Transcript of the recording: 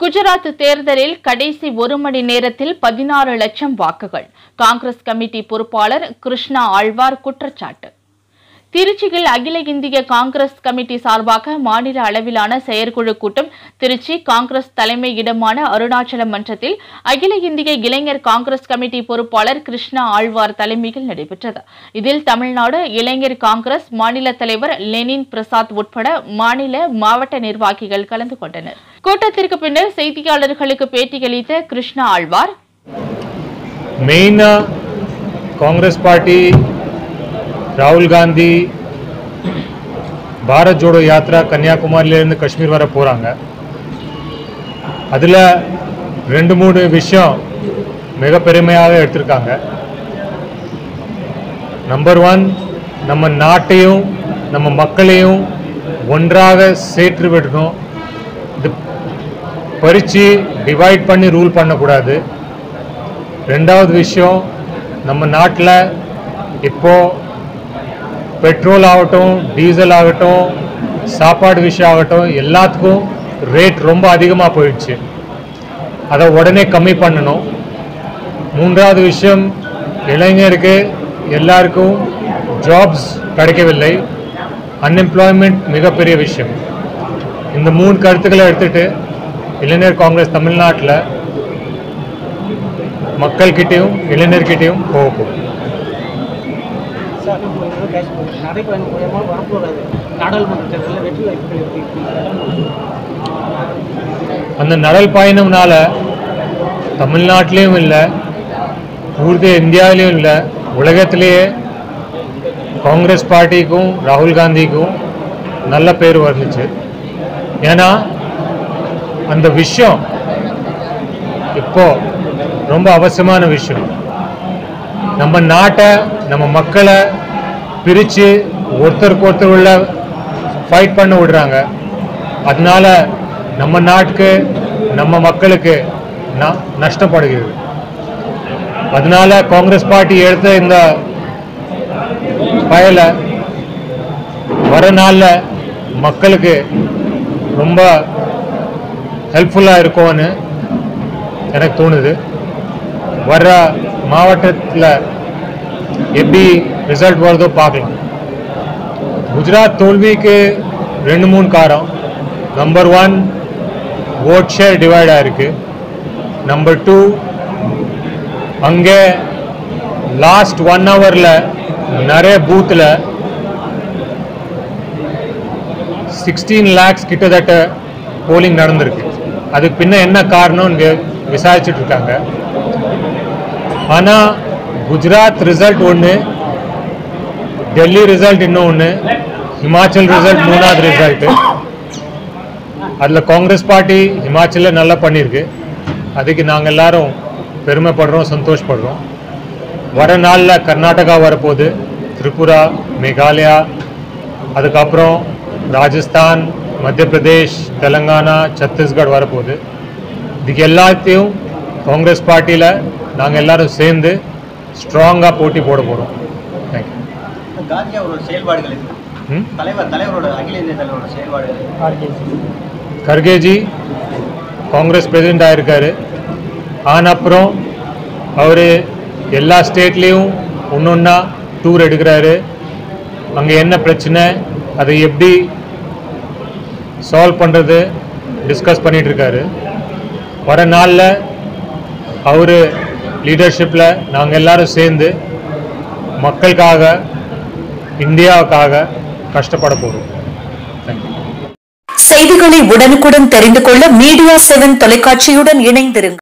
குஜராத் தேர்தலில் கடைசி ஒரு மணி நேரத்தில் பதினாறு லட்சம் வாக்குகள் காங்கிரஸ் கமிட்டி பொறுப்பாளர் கிருஷ்ணா ஆழ்வார் குற்றச்சாட்டு திருச்சியில் அகில இந்திய காங்கிரஸ் கமிட்டி சார்பாக மாநில அளவிலான செயற்குழு கூட்டம் திருச்சி காங்கிரஸ் தலைமை இடமான அருணாச்சலம் மன்றத்தில் அகில இந்திய இளைஞர் காங்கிரஸ் கமிட்டி பொறுப்பாளர் கிருஷ்ணா ஆழ்வார் தலைமையில் நடைபெற்றது இதில் தமிழ்நாடு இளைஞர் காங்கிரஸ் மாநில தலைவர் லெனின் பிரசாத் உட்பட மாநில மாவட்ட நிர்வாகிகள் கலந்து கொண்டனர் கூட்டத்திற்கு பின்னர் செய்தியாளர்களுக்கு பேட்டியளித்த கிருஷ்ணா ஆழ்வார் మెయిన్ కాంగ్రెస్ పార్టీ ராகுல் காந்தி பாரத் ஜோடோ யாத்ரா கன்னியாகுமரியிலேருந்து காஷ்மீர் வர போகிறாங்க அதில் ரெண்டு மூணு விஷயம் மிக பெருமையாக எடுத்திருக்காங்க நம்பர் ஒன் நம்ம நாட்டையும் நம்ம மக்களையும் ஒன்றாக சேற்று விடணும் இது பறித்து டிவைட் பண்ணி ரூல் பண்ணக்கூடாது ரெண்டாவது விஷயம் நம்ம நாட்டில் இப்போ பெட்ரோல் ஆகட்டும் டீசல் ஆகட்டும் சாப்பாடு விஷயம் ஆகட்டும் எல்லாத்துக்கும் ரேட் ரொம்ப அதிகமாக போயிடுச்சு அதை உடனே கம்மி பண்ணணும் மூன்றாவது விஷயம் இளைஞருக்கு எல்லாருக்கும் ஜாப்ஸ் கிடைக்கவில்லை அன்எம்ப்ளாய்மெண்ட் மிகப்பெரிய விஷயம் இந்த மூணு கருத்துக்களை எடுத்துட்டு இளைஞர் காங்கிரஸ் தமிழ்நாட்டில் மக்கள்கிட்டையும் இளைஞர்கிட்டையும் போக போகும் சார் இப்போ இந்த காஷ்மீர் நடைபயணம் மூலயமா வரப்போகிறது நாடாளுமன்ற தேர்தலில் வெற்றி வாய்ப்புகள் எப்படி இருக்கு அந்த நடல் பயணம்னால தமிழ்நாட்டிலையும் இல்லை பூர்த்தி இந்தியாவிலையும் இல்லை உலகத்திலேயே காங்கிரஸ் பார்ட்டிக்கும் ராகுல் காந்திக்கும் நல்ல பேர் வந்துச்சு ஏன்னா அந்த விஷயம் இப்போ ரொம்ப அவசியமான விஷயம் நம்ம நாட்டை நம்ம மக்களை பிரித்து ஒருத்தருக்கு ஒருத்தர் உள்ள ஃபைட் பண்ண விடுறாங்க அதனால நம்ம நாட்டுக்கு நம்ம மக்களுக்கு ந- நஷ்டப்படுகிறது அதனால காங்கிரஸ் பார்ட்டி எடுத்த இந்த பயலை வர நாளில் மக்களுக்கு ரொம்ப ஹெல்ப்ஃபுல்லாக இருக்கும்னு எனக்கு தோணுது வர்ற மாவட்டத்தில் எப்படி ரிசல்ட் வருதோ பார்க்கலாம் குஜராத் தோல்விக்கு ரெண்டு மூணு காரம் number one vote share divide ஆயிருக்கு நம்பர் டூ அங்கே லாஸ்ட் ஒன் ஹவரில் நிறைய பூத்தில் சிக்ஸ்டீன் லேக்ஸ் கிட்டத்தட்ட போலிங் நடந்திருக்கு அதுக்கு பின்ன என்ன காரணம் இங்கே விசாரிச்சுட்டு இருக்காங்க ஆனால் குஜராத் ரிசல்ட் ஒன்று டெல்லி ரிசல்ட் இன்னும் ஒன்று ஹிமாச்சல் ரிசல்ட் மூணாவது ரிசல்ட்டு அதில் காங்கிரஸ் பார்ட்டி ஹிமாச்சலில் நல்லா பண்ணியிருக்கு அதுக்கு நாங்கள் எல்லாரும் பெருமைப்படுறோம் சந்தோஷப்படுறோம் வர நாளில் கர்நாடகா வரப்போகுது திரிபுரா மேகாலயா அதுக்கப்புறம் ராஜஸ்தான் மத்திய பிரதேஷ் தெலங்கானா சத்தீஸ்கர் வரப்போகுது இதுக்கு எல்லாத்தையும் காங்கிரஸ் பார்ட்டியில் நாங்கள் எல்லாரும் சேர்ந்து ஸ்ட்ராங்காக போட்டி போட போகிறோம் தேங்க்யூ காந்தி அவரோட செயல்பாடுகள் இது. ம் தலைவர் தலைவரோட அகில இந்திய தலைவரோட செயல்பாடுகள் ஆர்கேசி கர்கேஜி காங்கிரஸ் பிரசிடெண்ட் ஆயிருக்காரு ஆன அப்புறம் அவர் எல்லா ஸ்டேட்லேயும் ஒன்று ஒன்றா டூர் எடுக்கிறாரு அங்கே என்ன பிரச்சனை அதை எப்படி சால்வ் பண்ணுறது டிஸ்கஸ் பண்ணிட்டு இருக்காரு வர நாளில் அவர் லீடர்ஷிப்பில் நாங்கள் எல்லாரும் சேர்ந்து மக்களுக்காக இந்தியாவுக்காக கஷ்டப்பட போகிறோம் தேங்க்யூ செய்திகளை உடனுக்குடன் தெரிந்து கொள்ள மீடியா செவன் தொலைக்காட்சியுடன் இணைந்திருங்கள்